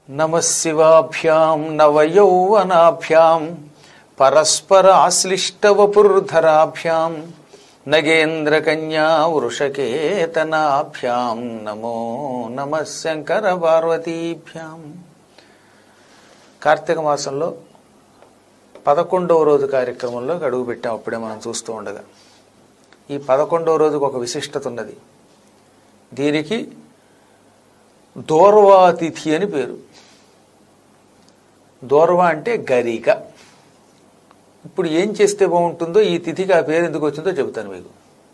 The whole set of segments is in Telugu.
నమ శివాభ్యాం నవయౌవనాభ్యాం పరస్పర ఆశ్లిష్టవపుర్ధరాభ్యాం నగేంద్రకన్యా వృషకేతనాభ్యాం నమో నమ శంకర పార్వతీభ్యాం కార్తీక మాసంలో పదకొండవ రోజు కార్యక్రమంలో అడుగు పెట్టాం అప్పుడే మనం చూస్తూ ఉండగా ఈ పదకొండవ రోజుకు ఒక విశిష్టత ఉన్నది దీనికి దూర్వాతిథి అని పేరు దూర్వ అంటే గరిక ఇప్పుడు ఏం చేస్తే బాగుంటుందో ఈ తిథికి ఆ పేరు ఎందుకు వచ్చిందో చెబుతాను మీకు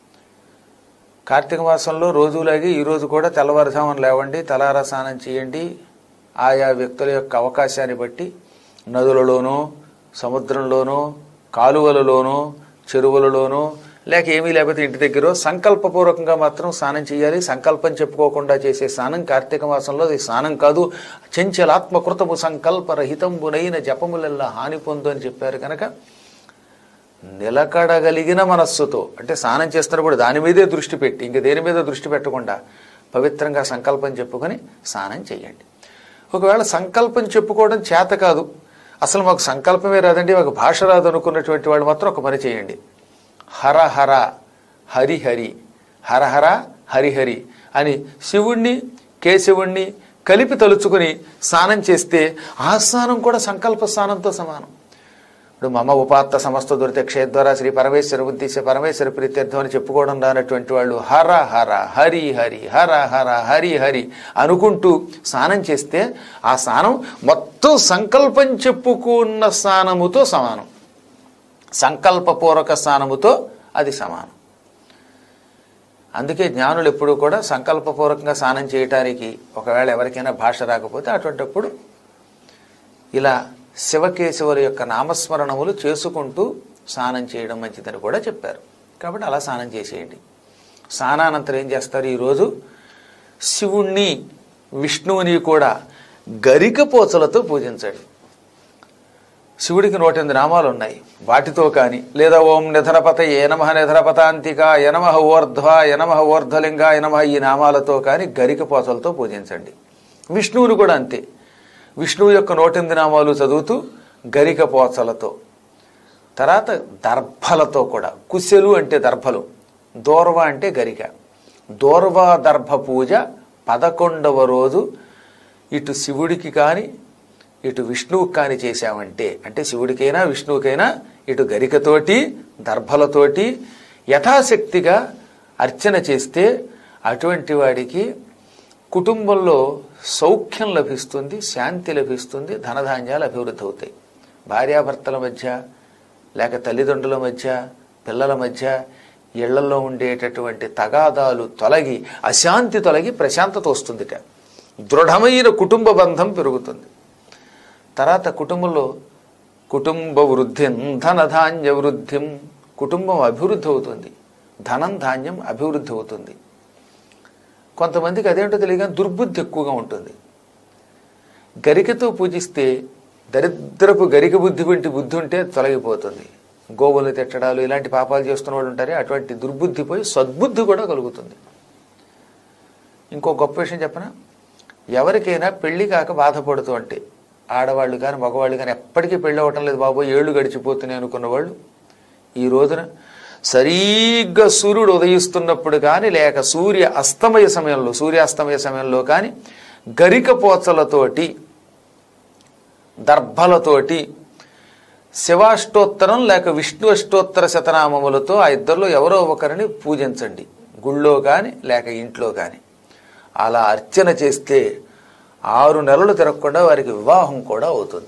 కార్తీక మాసంలో రోజులాగే ఈ రోజు కూడా తెల్లవారుజామున లేవండి తలారా స్నానం చేయండి ఆయా వ్యక్తుల యొక్క అవకాశాన్ని బట్టి నదులలోనో సముద్రంలోనో కాలువలలోనో చెరువులలోనో లేక ఏమీ లేకపోతే ఇంటి దగ్గర సంకల్పపూర్వకంగా మాత్రం స్నానం చేయాలి సంకల్పం చెప్పుకోకుండా చేసే స్నానం కార్తీక మాసంలో అది స్నానం కాదు చంచలాత్మకృతము సంకల్పరహితంబునైన జపములల్లా హాని పొందు అని చెప్పారు కనుక నిలకడగలిగిన మనస్సుతో అంటే స్నానం చేస్తున్నప్పుడు దాని మీదే దృష్టి పెట్టి ఇంక దేని మీద దృష్టి పెట్టకుండా పవిత్రంగా సంకల్పం చెప్పుకొని స్నానం చేయండి ఒకవేళ సంకల్పం చెప్పుకోవడం చేత కాదు అసలు మాకు సంకల్పమే రాదండి మాకు భాష రాదు అనుకున్నటువంటి వాళ్ళు మాత్రం ఒక పని చేయండి హర హర హరి హరి హర హర హరి హరి అని శివుణ్ణి కేశవుణ్ణి కలిపి తలుచుకుని స్నానం చేస్తే ఆ స్నానం కూడా సంకల్ప స్నానంతో సమానం ఇప్పుడు మమ ఉపాత్త సమస్త దురిత క్షేద్వారా శ్రీ పరమేశ్వర ఉద్దేశ్య పరమేశ్వర ప్రీత్యర్థం అని చెప్పుకోవడం రానటువంటి వాళ్ళు హర హర హరి హరి హర హర హరి హరి అనుకుంటూ స్నానం చేస్తే ఆ స్నానం మొత్తం సంకల్పం చెప్పుకున్న స్నానముతో సమానం సంకల్పపూర్వక స్నానముతో అది సమానం అందుకే జ్ఞానులు ఎప్పుడూ కూడా సంకల్పపూర్వకంగా స్నానం చేయటానికి ఒకవేళ ఎవరికైనా భాష రాకపోతే అటువంటిప్పుడు ఇలా శివకేశవుల యొక్క నామస్మరణములు చేసుకుంటూ స్నానం చేయడం మంచిదని కూడా చెప్పారు కాబట్టి అలా స్నానం చేసేయండి స్నానానంతరం ఏం చేస్తారు ఈరోజు శివుణ్ణి విష్ణువుని కూడా గరిక పోచలతో పూజించండి శివుడికి నూట ఎనిమిది నామాలు ఉన్నాయి వాటితో కానీ లేదా ఓం నిధనపత ఏనమహ నిధనపతాంతిక యనమహ ఊర్ధ్వ యనమహ ఊర్ధ్వలింగ యనమహ ఈ నామాలతో కానీ గరిక పోచలతో పూజించండి విష్ణువుని కూడా అంతే విష్ణువు యొక్క నూట ఎనిమిది నామాలు చదువుతూ గరిక పోచలతో తర్వాత దర్భలతో కూడా కుశలు అంటే దర్భలు దూర్వ అంటే గరిక దూర్వ దర్భ పూజ పదకొండవ రోజు ఇటు శివుడికి కానీ ఇటు విష్ణువుకి కానీ చేశామంటే అంటే శివుడికైనా విష్ణువుకైనా ఇటు గరికతోటి దర్భలతోటి యథాశక్తిగా అర్చన చేస్తే అటువంటి వాడికి కుటుంబంలో సౌఖ్యం లభిస్తుంది శాంతి లభిస్తుంది ధనధాన్యాలు అభివృద్ధి అవుతాయి భార్యాభర్తల మధ్య లేక తల్లిదండ్రుల మధ్య పిల్లల మధ్య ఇళ్లలో ఉండేటటువంటి తగాదాలు తొలగి అశాంతి తొలగి ప్రశాంతత వస్తుందిట దృఢమైన కుటుంబ బంధం పెరుగుతుంది తర్వాత కుటుంబంలో కుటుంబ వృద్ధిం ధనధాన్య వృద్ధిం కుటుంబం అభివృద్ధి అవుతుంది ధనం ధాన్యం అభివృద్ధి అవుతుంది కొంతమందికి అదేంటో తెలియక దుర్బుద్ధి ఎక్కువగా ఉంటుంది గరికతో పూజిస్తే దరిద్రపు గరిక బుద్ధి వంటి బుద్ధి ఉంటే తొలగిపోతుంది గోవులు తిట్టడాలు ఇలాంటి పాపాలు చేస్తున్న వాళ్ళు ఉంటారే అటువంటి దుర్బుద్ధి పోయి సద్బుద్ధి కూడా కలుగుతుంది ఇంకో గొప్ప విషయం చెప్పనా ఎవరికైనా పెళ్లి కాక బాధపడుతూ అంటే ఆడవాళ్ళు కానీ మగవాళ్ళు కానీ ఎప్పటికీ పెళ్ళి అవ్వటం లేదు బాబు ఏళ్ళు గడిచిపోతున్నాయి అనుకున్న వాళ్ళు ఈ రోజున సరిగ్గా సూర్యుడు ఉదయిస్తున్నప్పుడు కానీ లేక సూర్య అస్తమయ సమయంలో సూర్యాస్తమయ సమయంలో కానీ గరిక పోచలతోటి దర్భలతోటి శివాష్టోత్తరం లేక విష్ణు అష్టోత్తర శతనామములతో ఆ ఇద్దరిలో ఎవరో ఒకరిని పూజించండి గుళ్ళో కానీ లేక ఇంట్లో కానీ అలా అర్చన చేస్తే ఆరు నెలలు తిరగకుండా వారికి వివాహం కూడా అవుతుంది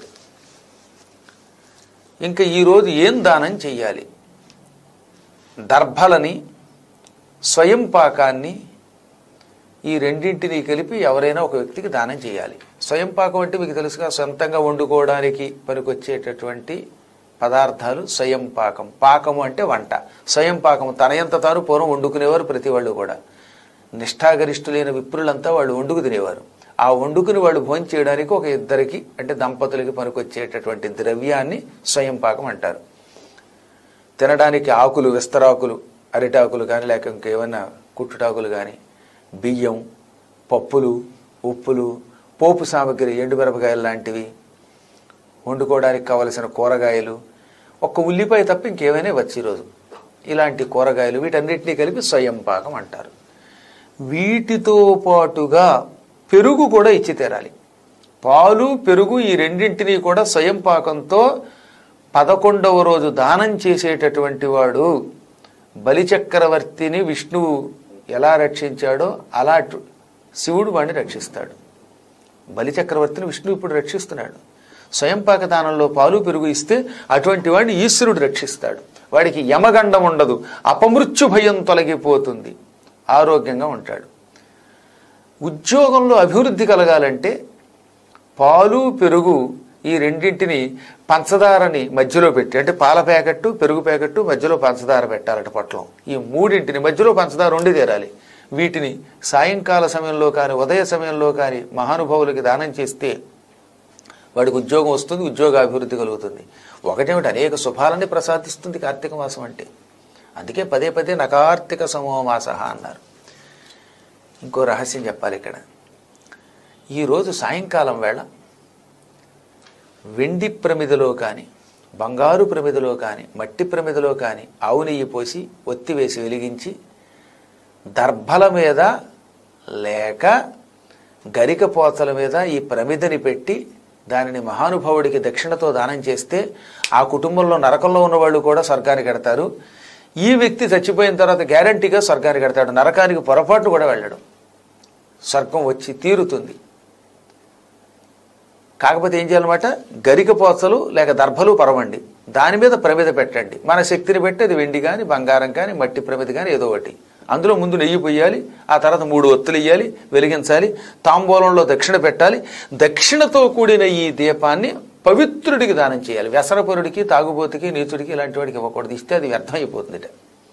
ఇంకా ఈరోజు ఏం దానం చెయ్యాలి దర్భలని స్వయం పాకాన్ని ఈ రెండింటినీ కలిపి ఎవరైనా ఒక వ్యక్తికి దానం చేయాలి స్వయం పాకం అంటే మీకు తెలుసుగా సొంతంగా వండుకోవడానికి పనికొచ్చేటటువంటి పదార్థాలు స్వయం పాకం పాకము అంటే వంట స్వయం పాకము తనయంత తాను పూర్వం వండుకునేవారు ప్రతి వాళ్ళు కూడా నిష్ఠాగరిష్ఠులైన విప్రులంతా వాళ్ళు వండుకు తినేవారు ఆ వండుకుని వాళ్ళు భోజనం చేయడానికి ఒక ఇద్దరికి అంటే దంపతులకి పనికొచ్చేటటువంటి ద్రవ్యాన్ని స్వయం పాకం అంటారు తినడానికి ఆకులు విస్తరాకులు అరిటాకులు కానీ లేక ఇంకేమైనా కుట్టుటాకులు కానీ బియ్యం పప్పులు ఉప్పులు పోపు సామగ్రి ఎండుమిరపకాయలు లాంటివి వండుకోవడానికి కావలసిన కూరగాయలు ఒక్క ఉల్లిపాయ తప్ప ఇంకేమైనా వచ్చి ఈరోజు ఇలాంటి కూరగాయలు వీటన్నిటినీ కలిపి స్వయం పాకం అంటారు వీటితో పాటుగా పెరుగు కూడా ఇచ్చి తీరాలి పాలు పెరుగు ఈ రెండింటినీ కూడా స్వయం పాకంతో పదకొండవ రోజు దానం చేసేటటువంటి వాడు బలిచక్రవర్తిని విష్ణువు ఎలా రక్షించాడో అలా టు- శివుడు వాడిని రక్షిస్తాడు బలిచక్రవర్తిని విష్ణువు ఇప్పుడు రక్షిస్తున్నాడు స్వయంపాక దానంలో పాలు పెరుగు ఇస్తే అటువంటి వాడిని ఈశ్వరుడు రక్షిస్తాడు వాడికి యమగండం ఉండదు అపమృత్యు భయం తొలగిపోతుంది ఆరోగ్యంగా ఉంటాడు ఉద్యోగంలో అభివృద్ధి కలగాలంటే పాలు పెరుగు ఈ రెండింటిని పంచదారని మధ్యలో పెట్టి అంటే పాల ప్యాకెట్టు పెరుగు ప్యాకెట్టు మధ్యలో పంచదార పెట్టాలట పొట్లం ఈ మూడింటిని మధ్యలో పంచదార ఉండి తీరాలి వీటిని సాయంకాల సమయంలో కానీ ఉదయ సమయంలో కానీ మహానుభావులకి దానం చేస్తే వాడికి ఉద్యోగం వస్తుంది ఉద్యోగ అభివృద్ధి కలుగుతుంది ఒకటేమిటి అనేక శుభాలని ప్రసాదిస్తుంది కార్తీక మాసం అంటే అందుకే పదే పదే నకార్తిక సమోమాస అన్నారు ఇంకో రహస్యం చెప్పాలి ఇక్కడ ఈరోజు సాయంకాలం వేళ వెండి ప్రమిదలో కానీ బంగారు ప్రమిదలో కానీ మట్టి ప్రమిదలో కానీ ఆవు నెయ్యి పోసి ఒత్తి వేసి వెలిగించి దర్భల మీద లేక గరిక పోతల మీద ఈ ప్రమిదని పెట్టి దానిని మహానుభావుడికి దక్షిణతో దానం చేస్తే ఆ కుటుంబంలో నరకంలో ఉన్న వాళ్ళు కూడా స్వర్గానికి కడతారు ఈ వ్యక్తి చచ్చిపోయిన తర్వాత గ్యారంటీగా స్వర్గానికి కడతాడు నరకానికి పొరపాటు కూడా వెళ్ళడు స్వర్గం వచ్చి తీరుతుంది కాకపోతే ఏం చేయాలన్నమాట గరిక పోచలు లేక దర్భలు పరవండి దాని మీద ప్రమిద పెట్టండి మన శక్తిని బట్టి అది వెండి కానీ బంగారం కానీ మట్టి ప్రమిద కానీ ఏదో ఒకటి అందులో ముందు నెయ్యి పొయ్యాలి ఆ తర్వాత మూడు ఒత్తులు ఇయ్యాలి వెలిగించాలి తాంబూలంలో దక్షిణ పెట్టాలి దక్షిణతో కూడిన ఈ దీపాన్ని పవిత్రుడికి దానం చేయాలి వ్యసనపరుడికి తాగుబోతుకి నీచుడికి ఇలాంటి వాడికి ఇవ్వకూడదు ఇస్తే అది వ్యర్థమైపోతుంది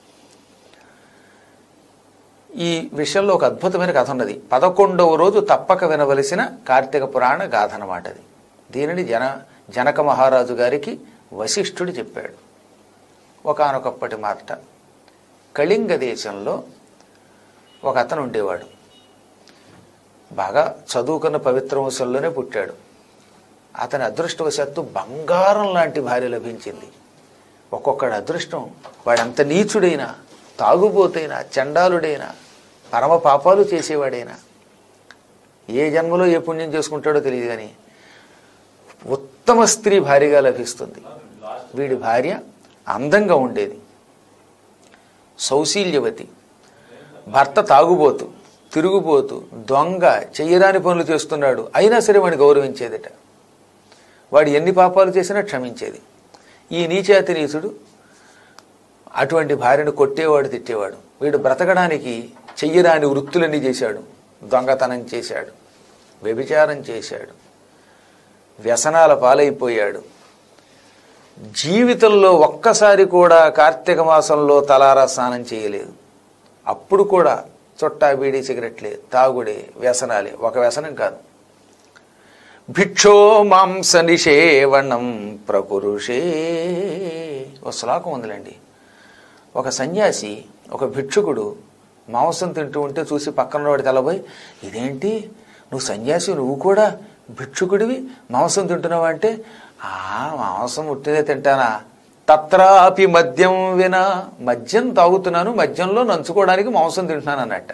ఈ విషయంలో ఒక అద్భుతమైన కథ ఉన్నది పదకొండవ రోజు తప్పక వినవలసిన కార్తీక పురాణ గాథ అన్నమాట అది దీనిని జన జనక మహారాజు గారికి వశిష్ఠుడు చెప్పాడు ఒకానొకప్పటి మాట కళింగ దేశంలో ఒక అతను ఉండేవాడు బాగా చదువుకున్న పవిత్ర వంశంలోనే పుట్టాడు అతని అదృష్టవశాత్తు బంగారం లాంటి భార్య లభించింది ఒక్కొక్కడి అదృష్టం వాడంత నీచుడైనా తాగుబోతైనా చండాలుడైనా పరమ పాపాలు చేసేవాడైనా ఏ జన్మలో ఏ పుణ్యం చేసుకుంటాడో తెలియదు కానీ ఉత్తమ స్త్రీ భార్యగా లభిస్తుంది వీడి భార్య అందంగా ఉండేది సౌశీల్యవతి భర్త తాగుబోతు తిరుగుబోతు దొంగ చెయ్యరాని పనులు చేస్తున్నాడు అయినా సరే వాడిని గౌరవించేదట వాడు ఎన్ని పాపాలు చేసినా క్షమించేది ఈ నీచాతి నీచుడు అటువంటి భార్యను కొట్టేవాడు తిట్టేవాడు వీడు బ్రతకడానికి చెయ్యరాని వృత్తులన్నీ చేశాడు దొంగతనం చేశాడు వ్యభిచారం చేశాడు వ్యసనాల పాలైపోయాడు జీవితంలో ఒక్కసారి కూడా కార్తీక మాసంలో తలారా స్నానం చేయలేదు అప్పుడు కూడా చుట్టా బీడీ సిగరెట్లే తాగుడే వ్యసనాలే ఒక వ్యసనం కాదు భిక్షో మాంస నిషేవణం ప్రపురుషే ఒక శ్లోకం ఉందిలేండి ఒక సన్యాసి ఒక భిక్షుకుడు మాంసం తింటూ ఉంటే చూసి పక్కన వాడి తలపోయి ఇదేంటి నువ్వు సన్యాసి నువ్వు కూడా భిక్షుకుడివి మాంసం తింటున్నావు అంటే ఆ మాంసం ఉట్టిదే తింటానా తత్రాపి మద్యం వినా మద్యం తాగుతున్నాను మద్యంలో నంచుకోవడానికి మాంసం తింటున్నాను అన్నట్ట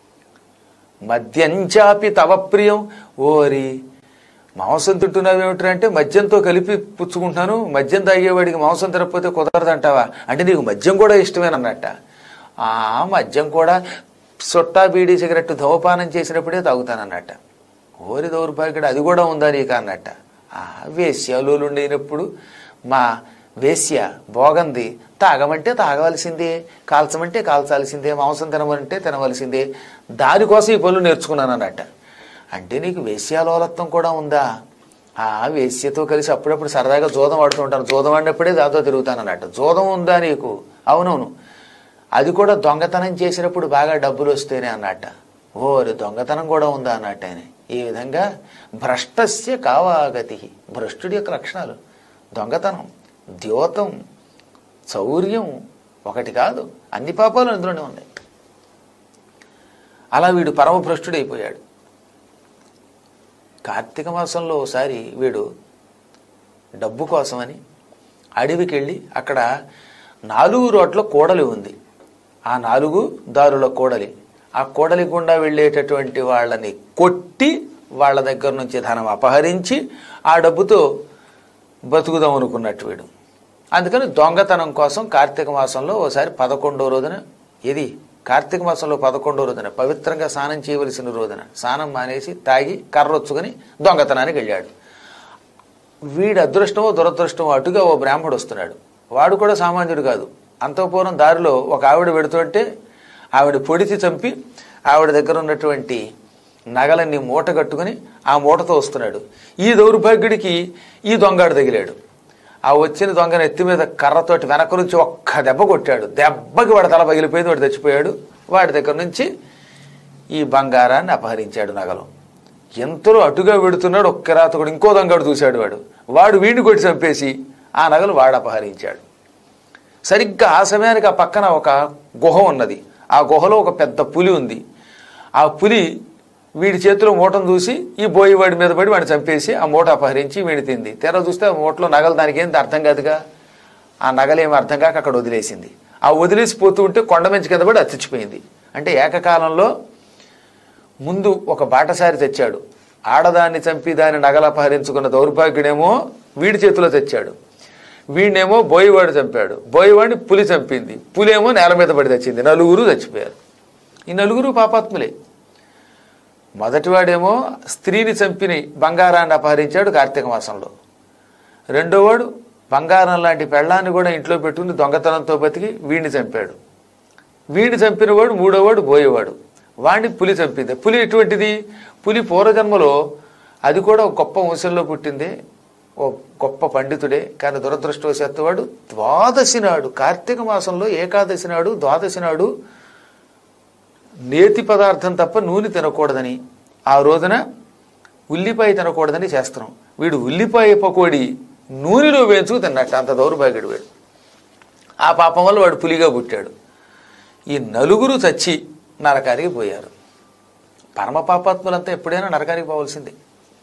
మద్యంచాపి తవ ప్రియం ఓరి మాంసం తింటున్నావేమిటి అంటే మద్యంతో కలిపి పుచ్చుకుంటున్నాను మద్యం తాగేవాడికి మాంసం తినకపోతే కుదరదంటావా అంటే నీకు మద్యం కూడా ఇష్టమేనన్నట్ట ఆ మద్యం కూడా సొట్టా బీడీ సిగరెట్ ధూమపానం చేసినప్పుడే తాగుతానన్నట్ట ఓరి దౌర్భాగ్యుడు అది కూడా ఉందా నీకు అన్నట్ట ఆ వేశ్యలు ఉండేటప్పుడు మా వేశ్య భోగంది తాగమంటే తాగవలసిందే కాల్చమంటే కాల్చాల్సిందే మాంసం తినమంటే తినవలసిందే దానికోసం ఈ పనులు నేర్చుకున్నాను అన్నట్ట అంటే నీకు వేశ్యాలోలత్వం కూడా ఉందా ఆ వేశ్యతో కలిసి అప్పుడప్పుడు సరదాగా జోదం ఆడుతూ ఉంటాను జోదం ఆడినప్పుడే దాంతో తిరుగుతాను అన్నట్టు జోదం ఉందా నీకు అవునవును అది కూడా దొంగతనం చేసినప్పుడు బాగా డబ్బులు వస్తేనే అన్నట్ట ఓరి దొంగతనం కూడా ఉందా అన్నట్టు ఆయన ఈ విధంగా భ్రష్టస్య కావాగతి భ్రష్టుడి యొక్క లక్షణాలు దొంగతనం ద్యోతం చౌర్యం ఒకటి కాదు అన్ని పాపాలు అందులోనే ఉన్నాయి అలా వీడు పరమభ్రష్టుడైపోయాడు కార్తీక మాసంలో ఒకసారి వీడు డబ్బు కోసమని అడవికి వెళ్ళి అక్కడ నాలుగు రోడ్ల కూడలి ఉంది ఆ నాలుగు దారుల కూడలి ఆ కూడలి గుండా వెళ్ళేటటువంటి వాళ్ళని కొట్టి వాళ్ళ దగ్గర నుంచి ధనం అపహరించి ఆ డబ్బుతో బతుకుదాం అనుకున్నట్టు వీడు అందుకని దొంగతనం కోసం కార్తీక మాసంలో ఓసారి పదకొండో రోజున ఇది కార్తీక మాసంలో పదకొండో రోజున పవిత్రంగా స్నానం చేయవలసిన రోజున స్నానం మానేసి తాగి కర్రొచ్చుకొని దొంగతనానికి వెళ్ళాడు వీడి అదృష్టమో దురదృష్టమో అటుగా ఓ బ్రాహ్మడు వస్తున్నాడు వాడు కూడా సామాన్యుడు కాదు అంతఃపురం దారిలో ఒక ఆవిడ పెడుతుంటే ఆవిడ పొడిచి చంపి ఆవిడ దగ్గర ఉన్నటువంటి నగలన్నీ మూట కట్టుకుని ఆ మూటతో వస్తున్నాడు ఈ దౌర్భాగ్యుడికి ఈ దొంగాడు తగిలాడు ఆ వచ్చిన దొంగను ఎత్తి మీద కర్రతోటి వెనక నుంచి ఒక్క దెబ్బ కొట్టాడు దెబ్బకి వాడి తల పగిలిపోయింది వాడు చచ్చిపోయాడు వాడి దగ్గర నుంచి ఈ బంగారాన్ని అపహరించాడు నగలు ఎంతలో అటుగా వెడుతున్నాడు ఒక్క రాతకుడు ఇంకో దొంగడు చూశాడు వాడు వాడు వీడిని కొట్టి చంపేసి ఆ నగలు వాడు అపహరించాడు సరిగ్గా ఆ సమయానికి ఆ పక్కన ఒక గుహ ఉన్నది ఆ గుహలో ఒక పెద్ద పులి ఉంది ఆ పులి వీడి చేతిలో మూటను చూసి ఈ బోయి వాడి మీద పడి వాడిని చంపేసి ఆ మూట అపహరించి వీడి తింది తెర చూస్తే ఆ మూటలో నగలు దానికి ఏంటి అర్థం కాదుగా ఆ నగలేం అర్థం కాక అక్కడ వదిలేసింది ఆ వదిలేసి పోతూ ఉంటే కొండ మంచి కింద పడి అతిచ్చిపోయింది అంటే ఏకకాలంలో ముందు ఒక బాటసారి తెచ్చాడు ఆడదాన్ని చంపి దాన్ని నగలు అపహరించుకున్న దౌర్భాగ్యుడేమో వీడి చేతిలో తెచ్చాడు వీడినేమో బోయివాడు చంపాడు బోయివాడిని పులి చంపింది పులేమో నేల మీద పడి తెచ్చింది నలుగురు చచ్చిపోయారు ఈ నలుగురు పాపాత్ములే మొదటివాడేమో స్త్రీని చంపిని బంగారాన్ని అపహరించాడు కార్తీక మాసంలో రెండోవాడు బంగారం లాంటి పెళ్ళాన్ని కూడా ఇంట్లో పెట్టుకుని దొంగతనంతో బతికి వీడిని చంపాడు వీడిని చంపినవాడు మూడోవాడు బోయేవాడు వాడిని పులి చంపింది పులి ఎటువంటిది పులి పూర్వజన్మలో అది కూడా ఒక గొప్ప వంశంలో పుట్టింది ఓ గొప్ప పండితుడే కానీ దురదృష్టవశాత్తు వాడు ద్వాదశి నాడు కార్తీక మాసంలో ఏకాదశి నాడు ద్వాదశి నాడు నేతి పదార్థం తప్ప నూనె తినకూడదని ఆ రోజున ఉల్లిపాయ తినకూడదని చేస్తున్నాం వీడు ఉల్లిపాయ పకోడి నూనెలో వేయించుకు తిన్నట్టు అంత దౌర్భాగ్యుడు వీడు ఆ పాపం వల్ల వాడు పులిగా పుట్టాడు ఈ నలుగురు చచ్చి నరకానికి పోయారు పరమ పాపాత్ములంతా ఎప్పుడైనా నరకానికి పోవలసిందే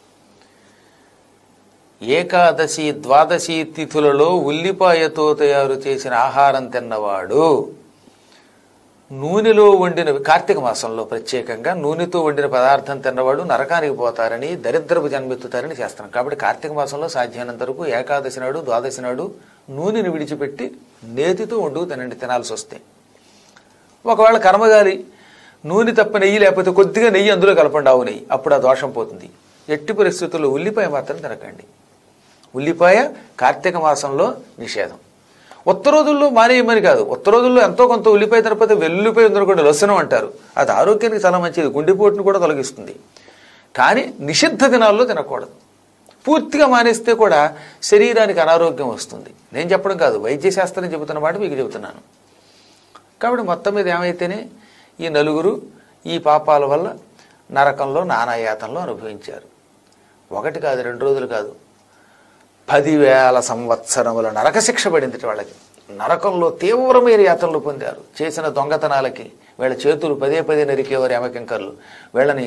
ఏకాదశి ద్వాదశి తిథులలో ఉల్లిపాయతో తయారు చేసిన ఆహారం తిన్నవాడు నూనెలో వండిన కార్తీక మాసంలో ప్రత్యేకంగా నూనెతో వండిన పదార్థం తిన్నవాడు నరకానికి పోతారని దరిద్రపు జన్మెత్తుతారని చేస్తున్నాం కాబట్టి కార్తీక మాసంలో సాధ్యమైనంత వరకు ఏకాదశి నాడు ద్వాదశి నాడు నూనెని విడిచిపెట్టి నేతితో వండుకు తినండి తినాల్సి వస్తే ఒకవేళ కర్మగాలి నూనె తప్ప నెయ్యి లేకపోతే కొద్దిగా నెయ్యి అందులో కలపండి ఆవు నెయ్యి అప్పుడు ఆ దోషం పోతుంది ఎట్టి పరిస్థితుల్లో ఉల్లిపాయ మాత్రం తినకండి ఉల్లిపాయ కార్తీక మాసంలో నిషేధం ఉత్త రోజుల్లో మానేయమని కాదు ఉత్త రోజుల్లో ఎంతో కొంత ఉల్లిపాయ తినకపోతే వెల్లుల్లిపాయ ఉందనుకోండి లసనం అంటారు అది ఆరోగ్యానికి చాలా మంచిది గుండెపోటును కూడా తొలగిస్తుంది కానీ నిషిద్ధ దినాల్లో తినకూడదు పూర్తిగా మానేస్తే కూడా శరీరానికి అనారోగ్యం వస్తుంది నేను చెప్పడం కాదు వైద్య శాస్త్రం చెబుతున్న మాట మీకు చెబుతున్నాను కాబట్టి మొత్తం మీద ఏమైతేనే ఈ నలుగురు ఈ పాపాల వల్ల నరకంలో నానాయాతంలో అనుభవించారు ఒకటి కాదు రెండు రోజులు కాదు పదివేల సంవత్సరముల నరకశిక్ష పడింది వాళ్ళకి నరకంలో తీవ్రమైన యాతనలు పొందారు చేసిన దొంగతనాలకి వీళ్ళ చేతులు పదే పదే నరికేవారు యమకింకర్లు వీళ్ళని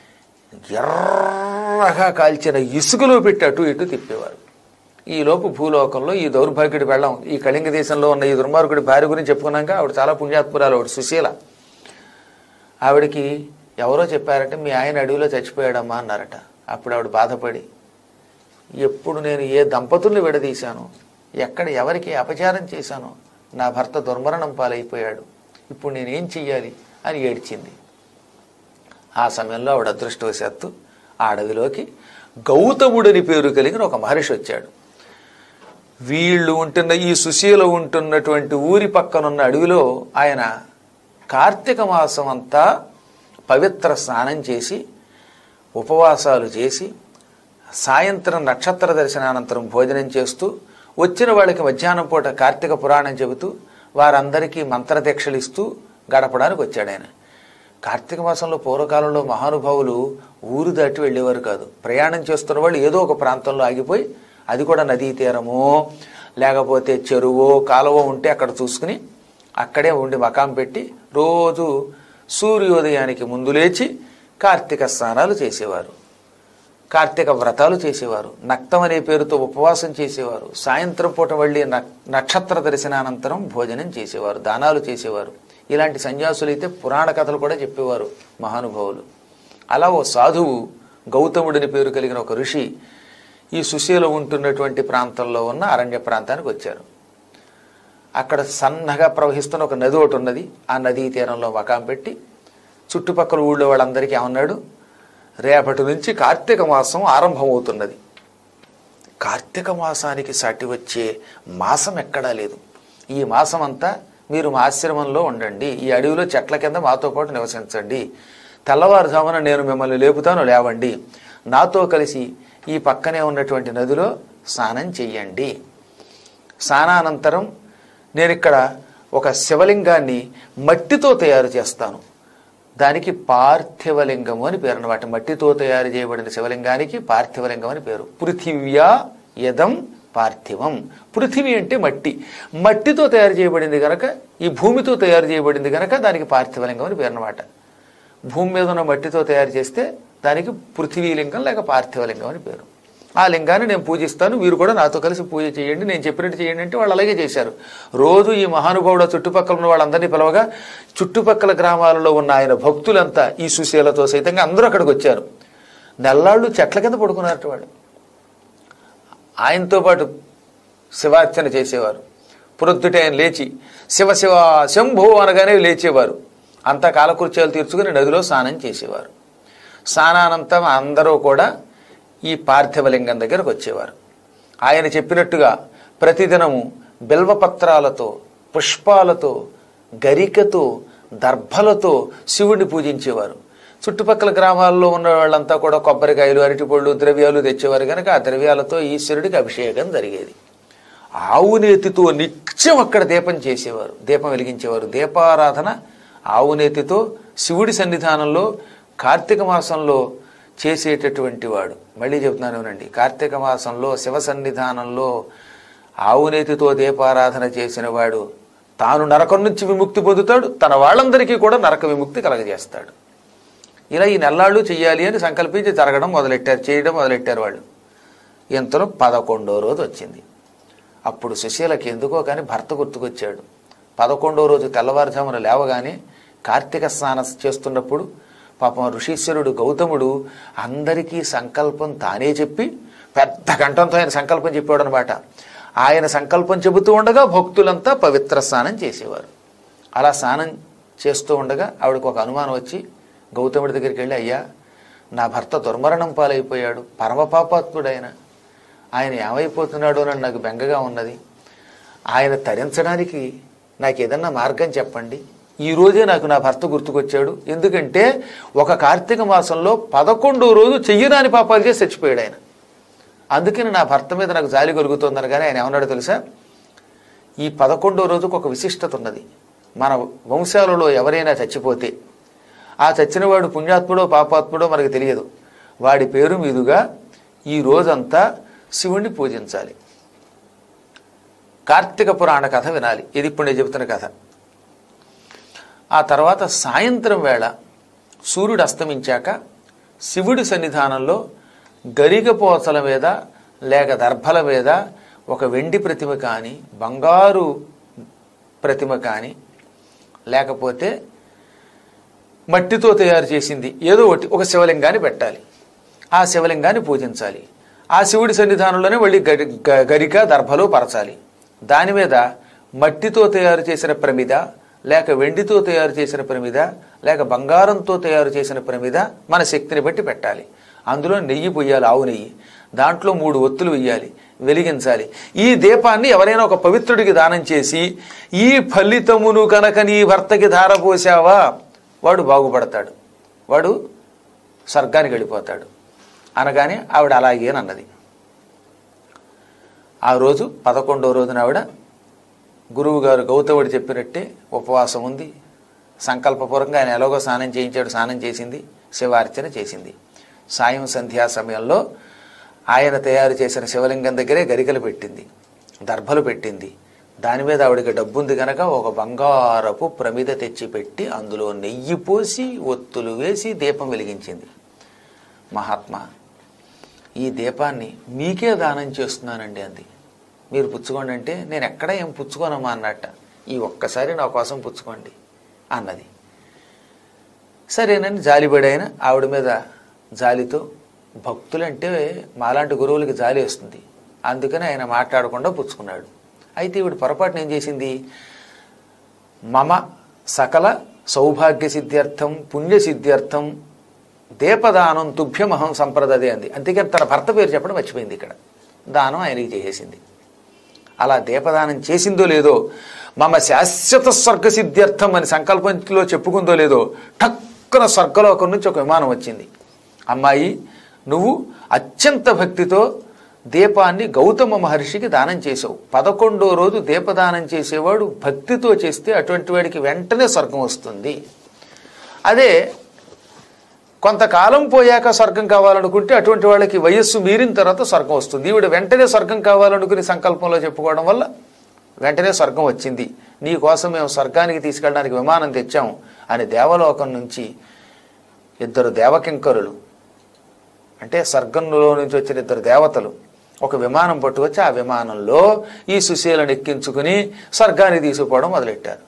ఎర్రగా కాల్చిన ఇసుకలో పెట్టి అటు ఇటు తిప్పేవారు ఈలోపు భూలోకంలో ఈ దౌర్భాగ్యుడి వెళ్ళం ఈ కళింగ దేశంలో ఉన్న ఈ దుర్మార్గుడి భార్య గురించి చెప్పుకున్నాక ఆవిడ చాలా పుణ్యాత్మురాలు ఆవిడ సుశీల ఆవిడకి ఎవరో చెప్పారంటే మీ ఆయన అడవిలో చచ్చిపోయాడమ్మా అన్నారట అప్పుడు ఆవిడ బాధపడి ఎప్పుడు నేను ఏ దంపతుల్ని విడదీశాను ఎక్కడ ఎవరికి అపచారం చేశానో నా భర్త దుర్మరణం పాలైపోయాడు ఇప్పుడు నేనేం చెయ్యాలి అని ఏడ్చింది ఆ సమయంలో ఆవిడ అదృష్టవశాత్తు ఆ అడవిలోకి గౌతముడని పేరు కలిగిన ఒక మహర్షి వచ్చాడు వీళ్ళు ఉంటున్న ఈ సుశీల ఉంటున్నటువంటి ఊరి పక్కనున్న అడవిలో ఆయన కార్తీక మాసం అంతా పవిత్ర స్నానం చేసి ఉపవాసాలు చేసి సాయంత్రం నక్షత్ర దర్శనానంతరం భోజనం చేస్తూ వచ్చిన వాళ్ళకి మధ్యాహ్నం పూట కార్తీక పురాణం చెబుతూ వారందరికీ మంత్రదీక్షలు ఇస్తూ గడపడానికి వచ్చాడు ఆయన కార్తీక మాసంలో పూర్వకాలంలో మహానుభావులు ఊరు దాటి వెళ్ళేవారు కాదు ప్రయాణం చేస్తున్న వాళ్ళు ఏదో ఒక ప్రాంతంలో ఆగిపోయి అది కూడా నదీ తీరమో లేకపోతే చెరువో కాలువో ఉంటే అక్కడ చూసుకుని అక్కడే ఉండి మకాం పెట్టి రోజు సూర్యోదయానికి ముందు లేచి కార్తీక స్నానాలు చేసేవారు కార్తీక వ్రతాలు చేసేవారు నక్తం అనే పేరుతో ఉపవాసం చేసేవారు సాయంత్రం పూట వెళ్ళి నక్- నక్షత్ర దర్శనానంతరం భోజనం చేసేవారు దానాలు చేసేవారు ఇలాంటి సన్యాసులైతే పురాణ కథలు కూడా చెప్పేవారు మహానుభావులు అలా ఓ సాధువు గౌతముడిని పేరు కలిగిన ఒక ఋషి ఈ సుశీల ఉంటున్నటువంటి ప్రాంతంలో ఉన్న అరణ్య ప్రాంతానికి వచ్చారు అక్కడ సన్నగా ప్రవహిస్తున్న ఒక నది ఒకటి ఉన్నది ఆ నదీ తీరంలో మకాం పెట్టి చుట్టుపక్కల ఊళ్ళో వాళ్ళందరికీ ఏమన్నాడు రేపటి నుంచి కార్తీక మాసం ఆరంభమవుతున్నది కార్తీక మాసానికి సాటి వచ్చే మాసం ఎక్కడా లేదు ఈ మాసం అంతా మీరు మా ఆశ్రమంలో ఉండండి ఈ అడవిలో చెట్ల కింద మాతో పాటు నివసించండి తెల్లవారుజామున నేను మిమ్మల్ని లేపుతాను లేవండి నాతో కలిసి ఈ పక్కనే ఉన్నటువంటి నదిలో స్నానం చెయ్యండి స్నానానంతరం నేను ఇక్కడ ఒక శివలింగాన్ని మట్టితో తయారు చేస్తాను దానికి పార్థివలింగము అని పేరు అన్నమాట మట్టితో తయారు చేయబడిన శివలింగానికి పార్థివలింగం అని పేరు పృథివ్యా యదం పార్థివం పృథివీ అంటే మట్టి మట్టితో తయారు చేయబడింది గనక ఈ భూమితో తయారు చేయబడింది గనక దానికి పార్థివలింగం అని పేరు అన్నమాట భూమి మీద ఉన్న మట్టితో తయారు చేస్తే దానికి పృథివీలింగం లేక పార్థివలింగం అని పేరు ఆ లింగాన్ని నేను పూజిస్తాను మీరు కూడా నాతో కలిసి పూజ చేయండి నేను చెప్పినట్టు చేయండి అంటే వాళ్ళు అలాగే చేశారు రోజు ఈ మహానుభావుడు ఆ చుట్టుపక్కల ఉన్న వాళ్ళందరినీ పిలవగా చుట్టుపక్కల గ్రామాలలో ఉన్న ఆయన భక్తులంతా ఈ సుశీలతో సైతంగా అందరూ అక్కడికి వచ్చారు నెల్లాళ్ళు చెట్ల కింద పడుకున్నారట వాడు ఆయనతో పాటు శివార్చన చేసేవారు ప్రొద్దుటే ఆయన లేచి శివ శివ శంభో అనగానే లేచేవారు అంతా కాలకృత్యాలు తీర్చుకుని నదిలో స్నానం చేసేవారు స్నానానంతం అందరూ కూడా ఈ పార్థివలింగం దగ్గరకు వచ్చేవారు ఆయన చెప్పినట్టుగా ప్రతిదినము బిల్వపత్రాలతో పుష్పాలతో గరికతో దర్భలతో శివుడిని పూజించేవారు చుట్టుపక్కల గ్రామాల్లో ఉన్న వాళ్ళంతా కూడా కొబ్బరికాయలు అరటిపళ్ళు ద్రవ్యాలు తెచ్చేవారు కనుక ఆ ద్రవ్యాలతో ఈశ్వరుడికి అభిషేకం జరిగేది ఆవు నేతితో నిత్యం అక్కడ దీపం చేసేవారు దీపం వెలిగించేవారు దీపారాధన ఆవు నేతితో శివుడి సన్నిధానంలో కార్తీక మాసంలో చేసేటటువంటి వాడు మళ్ళీ చెప్తున్నాను వినండి కార్తీక మాసంలో శివ సన్నిధానంలో ఆవు నేతితో దీపారాధన చేసిన వాడు తాను నరకం నుంచి విముక్తి పొందుతాడు తన వాళ్ళందరికీ కూడా నరక విముక్తి కలగజేస్తాడు ఇలా ఈ నెల్లాళ్ళు చెయ్యాలి అని సంకల్పించి జరగడం మొదలెట్టారు చేయడం మొదలెట్టారు వాళ్ళు ఇంతలో పదకొండో రోజు వచ్చింది అప్పుడు సుశీలకి ఎందుకో కానీ భర్త గుర్తుకొచ్చాడు పదకొండో రోజు తెల్లవారుజామున లేవగానే కార్తీక స్నానం చేస్తున్నప్పుడు పాపం ఋషీశ్వరుడు గౌతముడు అందరికీ సంకల్పం తానే చెప్పి పెద్ద కంఠంతో ఆయన సంకల్పం చెప్పాడు అనమాట ఆయన సంకల్పం చెబుతూ ఉండగా భక్తులంతా పవిత్ర స్నానం చేసేవారు అలా స్నానం చేస్తూ ఉండగా ఆవిడకు ఒక అనుమానం వచ్చి గౌతముడి దగ్గరికి వెళ్ళి అయ్యా నా భర్త దుర్మరణం పాలైపోయాడు పరమపాపాత్ముడైన ఆయన ఏమైపోతున్నాడో అని నాకు బెంగగా ఉన్నది ఆయన తరించడానికి నాకు ఏదన్నా మార్గం చెప్పండి ఈ రోజే నాకు నా భర్త గుర్తుకొచ్చాడు ఎందుకంటే ఒక కార్తీక మాసంలో పదకొండో రోజు చెయ్యరాని పాపాలు చేసి చచ్చిపోయాడు ఆయన అందుకని నా భర్త మీద నాకు జాలి కలుగుతోందని కానీ ఆయన ఏమన్నాడో తెలుసా ఈ పదకొండో రోజుకు ఒక విశిష్టత ఉన్నది మన వంశాలలో ఎవరైనా చచ్చిపోతే ఆ చచ్చినవాడు పుణ్యాత్ముడో పాపాత్ముడో మనకు తెలియదు వాడి పేరు మీదుగా ఈ రోజంతా శివుణ్ణి పూజించాలి కార్తీక పురాణ కథ వినాలి ఇది ఇప్పుడు నేను చెబుతున్న కథ ఆ తర్వాత సాయంత్రం వేళ సూర్యుడు అస్తమించాక శివుడి సన్నిధానంలో గరిగపోసల మీద లేక దర్భల మీద ఒక వెండి ప్రతిమ కానీ బంగారు ప్రతిమ కానీ లేకపోతే మట్టితో తయారు చేసింది ఏదో ఒకటి ఒక శివలింగాన్ని పెట్టాలి ఆ శివలింగాన్ని పూజించాలి ఆ శివుడి సన్నిధానంలోనే మళ్ళీ గరి గ- గరిక దర్భలు పరచాలి దాని మీద మట్టితో తయారు చేసిన ప్రమిద లేక వెండితో తయారు చేసిన ప్రమిద లేక బంగారంతో తయారు చేసిన ప్రమిద మన శక్తిని బట్టి పెట్టాలి అందులో నెయ్యి పొయ్యాలి ఆవు నెయ్యి దాంట్లో మూడు ఒత్తులు వెయ్యాలి వెలిగించాలి ఈ దీపాన్ని ఎవరైనా ఒక పవిత్రుడికి దానం చేసి ఈ ఫలితమును కనుక నీ భర్తకి ధారపోసావా వాడు బాగుపడతాడు వాడు స్వర్గానికి వెళ్ళిపోతాడు అనగానే ఆవిడ అలాగేనన్నది ఆ రోజు పదకొండో రోజున ఆవిడ గురువు గారు గౌతముడు చెప్పినట్టే ఉపవాసం ఉంది సంకల్పపూర్వకంగా ఆయన ఎలాగో స్నానం చేయించాడు స్నానం చేసింది శివార్చన చేసింది సాయం సంధ్యా సమయంలో ఆయన తయారు చేసిన శివలింగం దగ్గరే గరికలు పెట్టింది దర్భలు పెట్టింది దాని మీద ఆవిడకి డబ్బుంది గనక ఒక బంగారపు ప్రమిద తెచ్చి పెట్టి అందులో నెయ్యి పోసి ఒత్తులు వేసి దీపం వెలిగించింది మహాత్మా ఈ దీపాన్ని మీకే దానం చేస్తున్నానండి అంది మీరు పుచ్చుకోండి అంటే నేను ఎక్కడ ఏం పుచ్చుకోనమ్మా అన్నట్ట ఈ ఒక్కసారి నా కోసం పుచ్చుకోండి అన్నది సరేనని జాలిపడైన ఆవిడ మీద జాలితో భక్తులంటే మాలాంటి గురువులకి జాలి వస్తుంది అందుకని ఆయన మాట్లాడకుండా పుచ్చుకున్నాడు అయితే ఈవిడ పొరపాటున ఏం చేసింది మమ సకల సౌభాగ్య సిద్ధ్యర్థం పుణ్య సిద్ధ్యర్థం దీపదానం తుభ్యమహం సంప్రదదే అంది అంతేకాని తన భర్త పేరు చెప్పడం మర్చిపోయింది ఇక్కడ దానం ఆయనకి చేసేసింది అలా దీపదానం చేసిందో లేదో మమ శాశ్వత స్వర్గ సిద్ధ్యర్థం అని సంకల్పంలో చెప్పుకుందో లేదో టక్కున స్వర్గలోకం నుంచి ఒక విమానం వచ్చింది అమ్మాయి నువ్వు అత్యంత భక్తితో దీపాన్ని గౌతమ మహర్షికి దానం చేసావు పదకొండో రోజు దీపదానం చేసేవాడు భక్తితో చేస్తే అటువంటి వాడికి వెంటనే స్వర్గం వస్తుంది అదే కొంతకాలం పోయాక స్వర్గం కావాలనుకుంటే అటువంటి వాళ్ళకి వయస్సు మీరిన తర్వాత స్వర్గం వస్తుంది ఈవిడ వెంటనే స్వర్గం కావాలనుకుని సంకల్పంలో చెప్పుకోవడం వల్ల వెంటనే స్వర్గం వచ్చింది నీ కోసం మేము స్వర్గానికి తీసుకెళ్ళడానికి విమానం తెచ్చాము అని దేవలోకం నుంచి ఇద్దరు దేవకింకరులు అంటే స్వర్గంలో నుంచి వచ్చిన ఇద్దరు దేవతలు ఒక విమానం పట్టుకొచ్చి ఆ విమానంలో ఈ సుశీలను ఎక్కించుకుని స్వర్గానికి తీసుకుపోవడం మొదలెట్టారు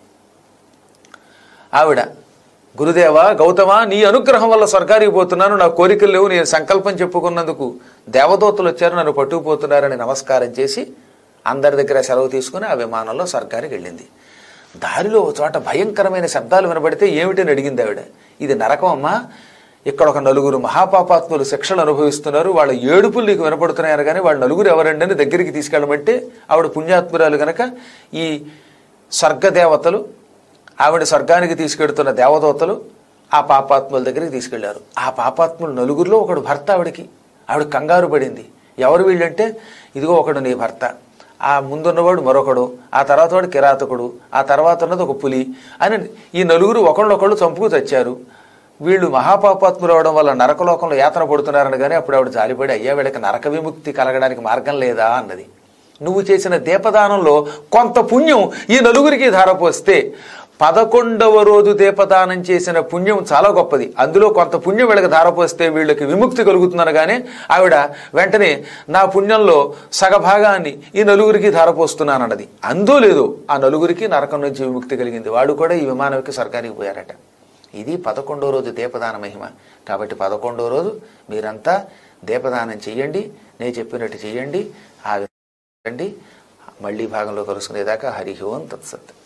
ఆవిడ గురుదేవ గౌతమ నీ అనుగ్రహం వల్ల స్వర్గానికి పోతున్నాను నా కోరికలు లేవు నేను సంకల్పం చెప్పుకున్నందుకు దేవదూతలు వచ్చారు నన్ను పట్టుకుపోతున్నారని నమస్కారం చేసి అందరి దగ్గర సెలవు తీసుకుని ఆ విమానంలో స్వర్గానికి వెళ్ళింది దారిలో ఒక చోట భయంకరమైన శబ్దాలు వినబడితే ఏమిటని అడిగింది ఆవిడ ఇది నరకం అమ్మా ఇక్కడ ఒక నలుగురు మహాపాపాత్ములు శిక్షలు అనుభవిస్తున్నారు వాళ్ళ ఏడుపులు నీకు వినపడుతున్నాయని కానీ వాళ్ళ నలుగురు ఎవరండి అని దగ్గరికి తీసుకెళ్ళమంటే ఆవిడ పుణ్యాత్మురాలు గనక ఈ స్వర్గదేవతలు ఆవిడ స్వర్గానికి తీసుకెడుతున్న దేవదూతలు ఆ పాపాత్ముల దగ్గరికి తీసుకెళ్లారు ఆ పాపాత్ములు నలుగురిలో ఒకడు భర్త ఆవిడకి ఆవిడ కంగారు పడింది ఎవరు వీళ్ళంటే ఇదిగో ఒకడు నీ భర్త ఆ ముందున్నవాడు మరొకడు ఆ తర్వాత వాడు కిరాతకుడు ఆ తర్వాత ఉన్నది ఒక పులి అని ఈ నలుగురు ఒకళ్ళొకళ్ళు చంపుకు తెచ్చారు వీళ్ళు మహాపాపాత్ములు అవడం వల్ల నరకలోకంలో యాతన పడుతున్నారని కానీ అప్పుడు ఆవిడ జాలిపడి అయ్యా వీళ్ళకి నరక విముక్తి కలగడానికి మార్గం లేదా అన్నది నువ్వు చేసిన దీపదానంలో కొంత పుణ్యం ఈ నలుగురికి ధారపోస్తే పదకొండవ రోజు దీపదానం చేసిన పుణ్యం చాలా గొప్పది అందులో కొంత పుణ్యం వీళ్ళకి ధారపోస్తే వీళ్ళకి విముక్తి కలుగుతున్నారు కానీ ఆవిడ వెంటనే నా పుణ్యంలో సగభాగాన్ని ఈ నలుగురికి ధారపోస్తున్నానన్నది అందో లేదో ఆ నలుగురికి నరకం నుంచి విముక్తి కలిగింది వాడు కూడా ఈ విమానంకి స్వర్గానికి పోయారట ఇది పదకొండో రోజు దీపదాన మహిమ కాబట్టి పదకొండో రోజు మీరంతా దీపదానం చెయ్యండి నేను చెప్పినట్టు చెయ్యండి ఆ విధంగా మళ్ళీ భాగంలో కలుసుకునేదాకా హరి ఓం తత్సత్